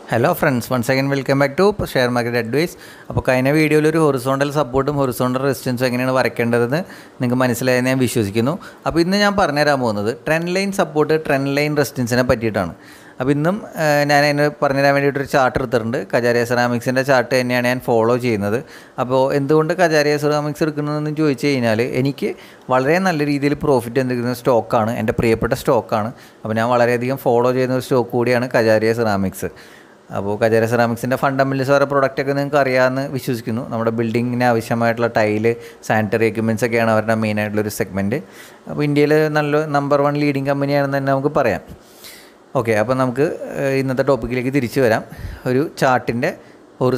hello friends one second welcome back to share market advice അപ്പോൾ കഴിഞ്ഞ വീഡിയോയിൽ ഒരു ഹൊറിസോണ്ടൽ സപ്പോർട്ടും ഹൊറിസോണ്ടൽ റെസിസ്റ്റൻസും എങ്ങനെയാണ് വരയ്ക്കേണ്ടതെന്ന് നിങ്ങൾക്ക് മനസ്സിലായെന്ന് ഞാൻ വിശ്വസിക്കുന്നു അപ്പോൾ ഇന്ന് ഞാൻ പറഞ്ഞുതരാൻ പോകുന്നത് trend line support trend line റെസിസ്റ്റൻസിനെ പറ്റിയിട്ടാണ് അപ്പോൾ ഇന്നും ഏഹ്, ഞാൻ അതിന് പറഞ്ഞുതരാൻ വേണ്ടിയിട്ടൊരു ചാർട്ട് എടുത്തിട്ടുണ്ട് കജാരിയ സെറാമിക്സിൻ്റെ ചാർട്ട് തന്നെയാണ് ഞാൻ ഫോളോ ചെയ്യുന്നത് അപ്പോൾ എന്തുകൊണ്ട് കജാരിയ സെറാമിക്സ് എടുക്കുന്നതെന്ന് ചോദിച്ചു കഴിഞ്ഞാൽ എനിക്ക് വളരെ നല്ല രീതിയിൽ പ്രോഫിറ്റ് എന്തെങ്കിലും സ്റ്റോക്കാണ് എൻ്റെ പ്രിയപ്പെട്ട സ്റ്റോക്കാണ് അപ്പോൾ ഞാൻ വളരെയധികം ഫോളോ ചെയ്യുന്ന ഒരു സ്റ്റോക്ക് കൂടിയാണ് കജാരിയ സെറാമിക്സ് അപ്പോൾ കജാര സെറാമിക്സിൻ്റെ ഫണ്ടമെൻറ്റൽസ് വരെ പ്രൊഡക്റ്റ് ഒക്കെ നിങ്ങൾക്ക് അറിയാമെന്ന് വിശ്വസിക്കുന്നു നമ്മുടെ ബിൽഡിങ്ങിന് ആവശ്യമായിട്ടുള്ള ടൈല് സാനിറ്ററി എക്യുപ്മെൻറ്റ്സ് ഒക്കെയാണ് അവരുടെ മെയിൻ ആയിട്ടുള്ളൊരു സെഗ്മെൻറ്റ് അപ്പോൾ ഇന്ത്യയിൽ നല്ല നമ്പർ വൺ ലീഡിങ് കമ്പനിയാണെന്ന് തന്നെ നമുക്ക് പറയാം ഓക്കെ അപ്പോൾ നമുക്ക് ഏഹ്, ഇന്നത്തെ ടോപ്പിക്കിലേക്ക് തിരിച്ചു വരാം ഒരു ചാർട്ടിൻ്റെ ഒരു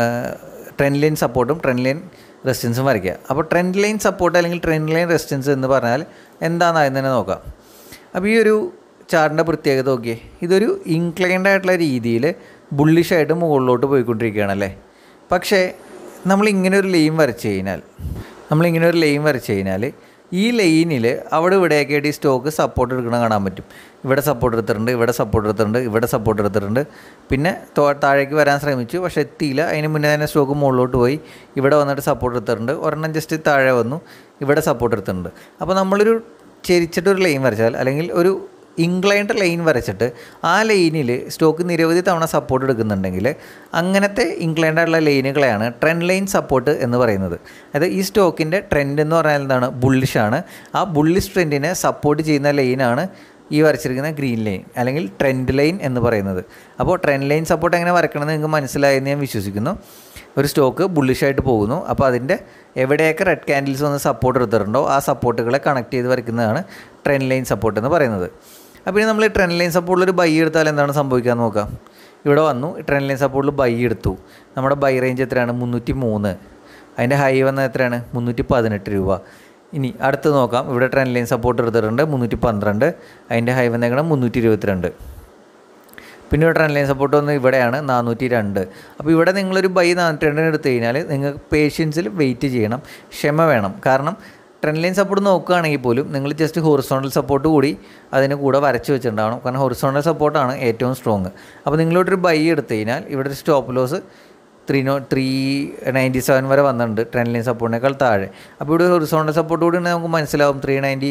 ട്രെൻഡ് ലൈൻ സപ്പോർട്ടും ട്രെൻഡ് ലൈൻ റെസിസ്റ്റൻസും വരയ്ക്കുക അപ്പോൾ ട്രെൻഡ് ലൈൻ സപ്പോർട്ട് അല്ലെങ്കിൽ ട്രെൻഡ് ലൈൻ റെസിസ്റ്റൻസ് എന്ന് പറഞ്ഞാൽ എന്താണെന്ന് തന്നെ നോക്കാം അപ്പോൾ ഈ ഒരു ചാർട്ടിൻ്റെ പ്രത്യേകത നോക്കിയേ ഇതൊരു ഇൻക്ലൈൻഡ് ആയിട്ടുള്ള രീതിയിൽ ബുള്ളിഷായിട്ട് മുകളിലോട്ട് പോയിക്കൊണ്ടിരിക്കുകയാണല്ലേ പക്ഷേ നമ്മൾ ഇങ്ങനെ ഒരു ലൈൻ വരച്ച് കഴിഞ്ഞാൽ നമ്മളിങ്ങനെ ഒരു ലൈൻ വരച്ച് കഴിഞ്ഞാൽ ഈ ലൈനിൽ അവിടെ ഇവിടെയൊക്കെ ആയിട്ട് ഈ സ്റ്റോക്ക് സപ്പോർട്ട് എടുക്കണം കാണാൻ പറ്റും ഇവിടെ സപ്പോർട്ട് എടുത്തിട്ടുണ്ട് ഇവിടെ സപ്പോർട്ട് എടുത്തിട്ടുണ്ട് ഇവിടെ സപ്പോർട്ട് എടുത്തിട്ടുണ്ട് പിന്നെ തോ- താഴേക്ക് വരാൻ ശ്രമിച്ചു പക്ഷേ എത്തിയില്ല അതിന് മുന്നേ തന്നെ സ്റ്റോക്ക് മുകളിലോട്ട് പോയി ഇവിടെ വന്നിട്ട് സപ്പോർട്ട് എടുത്തിട്ടുണ്ട് ഒരെണ്ണം ജസ്റ്റ് താഴെ വന്നു ഇവിടെ സപ്പോർട്ട് എടുത്തിട്ടുണ്ട് അപ്പോൾ നമ്മളൊരു ചെരിച്ചിട്ടൊരു ലൈൻ വരച്ചാൽ അല്ലെങ്കിൽ ഒരു ഇൻക്ലൈൻഡ് ലൈൻ വരച്ചിട്ട് ആ ലൈനിൽ സ്റ്റോക്ക് നിരവധി തവണ സപ്പോർട്ട് എടുക്കുന്നുണ്ടെങ്കിൽ അങ്ങനത്തെ ഇൻക്ലൈൻഡ് ആയിട്ടുള്ള ലൈനുകളെയാണ് ട്രെൻഡ് ലൈൻ സപ്പോർട്ട് എന്ന് പറയുന്നത് അതായത് ഈ സ്റ്റോക്കിൻ്റെ ട്രെൻഡ് എന്ന് പറഞ്ഞാൽ എന്താണ് ബുള്ളിഷാണ് ആ ബുള്ളിഷ് ട്രെൻഡിനെ സപ്പോർട്ട് ചെയ്യുന്ന ലൈനാണ് ഈ വരച്ചിരിക്കുന്ന ഗ്രീൻ ലൈൻ അല്ലെങ്കിൽ ട്രെൻഡ് ലൈൻ എന്ന് പറയുന്നത് അപ്പോൾ ട്രെൻഡ് ലൈൻ സപ്പോർട്ട് എങ്ങനെ വരയ്ക്കണമെന്ന് നിങ്ങൾക്ക് മനസ്സിലായെന്ന് ഞാൻ വിശ്വസിക്കുന്നു ഒരു സ്റ്റോക്ക് ബുള്ളിഷായിട്ട് പോകുന്നു അപ്പോൾ അതിൻ്റെ എവിടെയൊക്കെ റെഡ് ക്യാൻഡിൽസ് വന്ന് സപ്പോർട്ട് എടുത്തിട്ടുണ്ടോ ആ സപ്പോർട്ടുകളെ കണക്ട് ചെയ്ത് വരയ്ക്കുന്നതാണ് ട്രെൻഡ് ലൈൻ സപ്പോർട്ട് എന്ന് പറയുന്നത് അപ്പോൾ ഇനി നമ്മൾ ഈ ട്രെൻഡ് ലൈൻ സപ്പോർട്ടിൽ ഒരു ബൈ എടുത്താൽ എന്താണ് സംഭവിക്കാൻ നോക്കാം ഇവിടെ വന്നു ട്രെൻഡ് ലൈൻ സപ്പോർട്ടിൽ ബൈ എടുത്തു നമ്മുടെ ബൈ റേഞ്ച് എത്രയാണ് മുന്നൂറ്റി മൂന്ന് അതിൻ്റെ ഹൈ വന്നത് എത്രയാണ് മുന്നൂറ്റി പതിനെട്ട് രൂപ ഇനി അടുത്ത് നോക്കാം ഇവിടെ ട്രെൻഡ് ലൈൻ സപ്പോർട്ട് എടുത്തിട്ടുണ്ട് മുന്നൂറ്റി പന്ത്രണ്ട് അതിൻ്റെ ഹൈ വന്നേക്കണം മുന്നൂറ്റി ഇരുപത്തിരണ്ട് പിന്നെ ഇവിടെ ട്രെൻഡ് ലൈൻ സപ്പോർട്ട് വന്ന് ഇവിടെയാണ് നാനൂറ്റി രണ്ട് അപ്പോൾ ഇവിടെ നിങ്ങളൊരു ബൈ നാനൂറ്റി രണ്ടിന് എടുത്തു കഴിഞ്ഞാൽ നിങ്ങൾക്ക് പേഷ്യൻസിൽ വെയിറ്റ് ചെയ്യണം ക്ഷമ വേണം കാരണം ട്രെൻഡ് ലൈൻ സപ്പോർട്ട് നോക്കുകയാണെങ്കിൽ പോലും നിങ്ങൾ ജസ്റ്റ് ഹൊറിസോണ്ടൽ സപ്പോർട്ട് കൂടി അതിന് കൂടെ വരച്ച് വെച്ചിട്ടുണ്ടാവണം കാരണം ഹൊറിസോണ്ടൽ സപ്പോർട്ടാണ് ഏറ്റവും സ്ട്രോങ് അപ്പോൾ നിങ്ങളോട് ഒരു ബൈ എടുത്തു കഴിഞ്ഞാൽ ഇവിടെ ഒരു stop loss three no three ninety seven വരെ വന്നിട്ടുണ്ട് ട്രെൻഡ് ലൈൻ സപ്പോർട്ടിനേക്കാൾ താഴെ അപ്പോൾ ഇവിടെ ഹൊറിസോണ്ടൽ സപ്പോർട്ട് കൂടി ഉണ്ടെങ്കിൽ നമുക്ക് മനസ്സിലാവും three ninety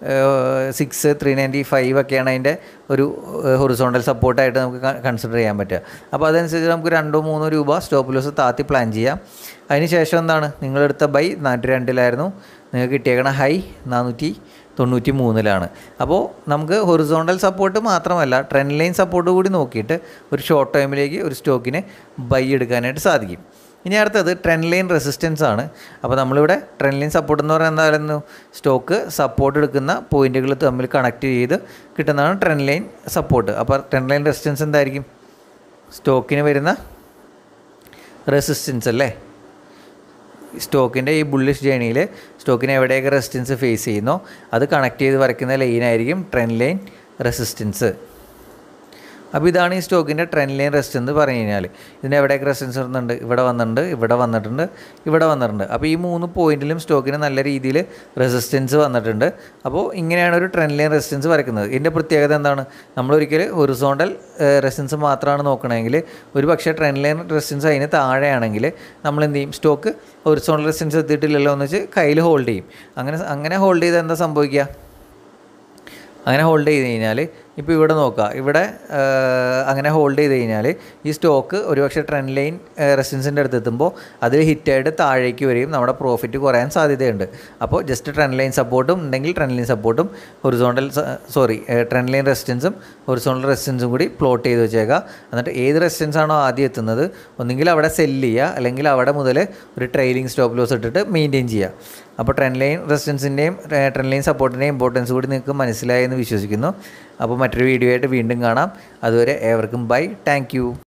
six three ninety five ഒക്കെയാണ് അതിൻ്റെ ഒരു ഹൊറിസോണ്ടൽ സപ്പോർട്ടായിട്ട് നമുക്ക് കൺസിഡർ ചെയ്യാൻ പറ്റുക അപ്പോൾ അതനുസരിച്ച് നമുക്ക് രണ്ടോ മൂന്നോ രൂപ സ്റ്റോപ്പ് ലോസ് താത്തി പ്ലാൻ ചെയ്യാം അതിന് ശേഷം എന്താണ് നിങ്ങളെടുത്ത ബൈ നാനൂറ്റി രണ്ടിലായിരുന്നു നിങ്ങൾക്ക് കിട്ടിയേക്കണ ഹൈ നാനൂറ്റി തൊണ്ണൂറ്റി മൂന്നിലാണ് അപ്പോൾ നമുക്ക് ഹൊറിസോണ്ടൽ സപ്പോർട്ട് മാത്രമല്ല ട്രെൻഡ് ലൈൻ സപ്പോർട്ട് കൂടി നോക്കിയിട്ട് ഒരു ഷോർട്ട് ടൈമിലേക്ക് ഒരു സ്റ്റോക്കിനെ ബൈ എടുക്കാനായിട്ട് സാധിക്കും ഇനി അടുത്തത് ട്രെൻഡ് ലൈൻ റെസിസ്റ്റൻസ് ആണ് അപ്പോൾ നമ്മളിവിടെ ട്രെൻഡ് ലൈൻ സപ്പോർട്ട് എന്ന് പറയുന്നത് എന്തായിരുന്നു സ്റ്റോക്ക് സപ്പോർട്ട് എടുക്കുന്ന പോയിന്റുകൾ തമ്മിൽ കണക്ട് ചെയ്ത് കിട്ടുന്നതാണ് ട്രെൻഡ് ലൈൻ സപ്പോർട്ട് അപ്പോൾ ട്രെൻഡ് ലൈൻ റെസിസ്റ്റൻസ് എന്തായിരിക്കും സ്റ്റോക്കിന് വരുന്ന റെസിസ്റ്റൻസ് അല്ലേ സ്റ്റോക്കിൻ്റെ ഈ ബുള്ളിഷ് ജേണിയിൽ സ്റ്റോക്കിനെ എവിടെയൊക്കെ റെസിസ്റ്റൻസ് ഫേസ് ചെയ്യുന്നോ അത് കണക്ട് ചെയ്ത് വരയ്ക്കുന്ന ലൈനായിരിക്കും ട്രെൻഡ് ലൈൻ റെസിസ്റ്റൻസ് അപ്പോൾ ഇതാണ് ഈ സ്റ്റോക്കിൻ്റെ ട്രെൻഡ് ലൈൻ റെസിസ്റ്റൻസ് പറഞ്ഞു കഴിഞ്ഞാൽ ഇതിന് എവിടെയൊക്കെ റെസിസ്റ്റൻസ് വരുന്നുണ്ട് ഇവിടെ വന്നിട്ടുണ്ട് ഇവിടെ വന്നിട്ടുണ്ട് ഇവിടെ വന്നിട്ടുണ്ട് അപ്പോൾ ഈ മൂന്ന് പോയിന്റിലും സ്റ്റോക്കിന് നല്ല രീതിയിൽ റെസിസ്റ്റൻസ് വന്നിട്ടുണ്ട് അപ്പോൾ ഇങ്ങനെയാണ് ഒരു ട്രെൻഡ് ലൈൻ റെസിസ്റ്റൻസ് വരയ്ക്കുന്നത് ഇതിൻ്റെ പ്രത്യേകത എന്താണ് നമ്മളൊരിക്കൽ ഹൊറിസോണ്ടൽ റെസിസ്റ്റൻസ് മാത്രമാണ് നോക്കണമെങ്കിൽ ഒരു പക്ഷേ ട്രെൻഡ് ലൈൻ റെസിസ്റ്റൻസ് അതിന് താഴെയാണെങ്കിൽ നമ്മൾ എന്ത് ചെയ്യും സ്റ്റോക്ക് ഹൊറിസോണ്ടൽ റെസിസ്റ്റൻസ് എത്തിയിട്ടില്ലല്ലോ എന്ന് വെച്ച് കയ്യിൽ ഹോൾഡ് ചെയ്യും അങ്ങനെ അങ്ങനെ ഹോൾഡ് ചെയ്താൽ എന്താ സംഭവിക്കുക അങ്ങനെ ഹോൾഡ് ചെയ്ത് കഴിഞ്ഞാൽ ഇപ്പോൾ ഇവിടെ നോക്കുക ഇവിടെ ആ, അങ്ങനെ ഹോൾഡ് ചെയ്ത് കഴിഞ്ഞാൽ ഈ സ്റ്റോക്ക് ഒരുപക്ഷെ ട്രെൻഡ് ലൈൻ റെസിസ്റ്റൻസിൻ്റെ അടുത്ത് എത്തുമ്പോൾ അതിൽ ഹിറ്റായിട്ട് താഴേക്ക് വരികയും നമ്മുടെ പ്രോഫിറ്റ് കുറയാൻ സാധ്യതയുണ്ട് അപ്പോൾ ജസ്റ്റ് ട്രെൻഡ് ലൈൻ സപ്പോർട്ടും ഉണ്ടെങ്കിൽ ട്രെൻഡ് ലൈൻ സപ്പോർട്ടും ഹൊറിസോണ്ടൽ സോറി ട്രെൻഡ് ലൈൻ റെസിസ്റ്റൻസും ഹൊറിസോണ്ടൽ റെസിസ്റ്റൻസും കൂടി പ്ലോട്ട് ചെയ്ത് വെച്ചേക്കുക എന്നിട്ട് ഏത് റെസിസ്റ്റൻസ് ആണോ ആദ്യം എത്തുന്നത് ഒന്നുകിൽ അവിടെ സെല്ല് ചെയ്യുക അല്ലെങ്കിൽ അവിടെ മുതൽ ഒരു ട്രെയിലിംഗ് സ്റ്റോപ്പ് ലോസ് ഇട്ടിട്ട് മെയിൻറ്റെയിൻ ചെയ്യുക അപ്പോൾ ട്രെൻഡ് ലൈൻ റെസിസ്റ്റൻസിൻ്റെയും ട്രെൻഡ് ലൈൻ സപ്പോർട്ടിൻ്റെയും ഇമ്പോർട്ടൻസ് കൂടി നിങ്ങൾക്ക് മനസ്സിലായി എന്ന് വിശ്വസിക്കുന്നു അപ്പോൾ മറ്റൊരു വീഡിയോ ആയിട്ട് വീണ്ടും കാണാം അതുവരെ ഏവർക്കും ബൈ താങ്ക്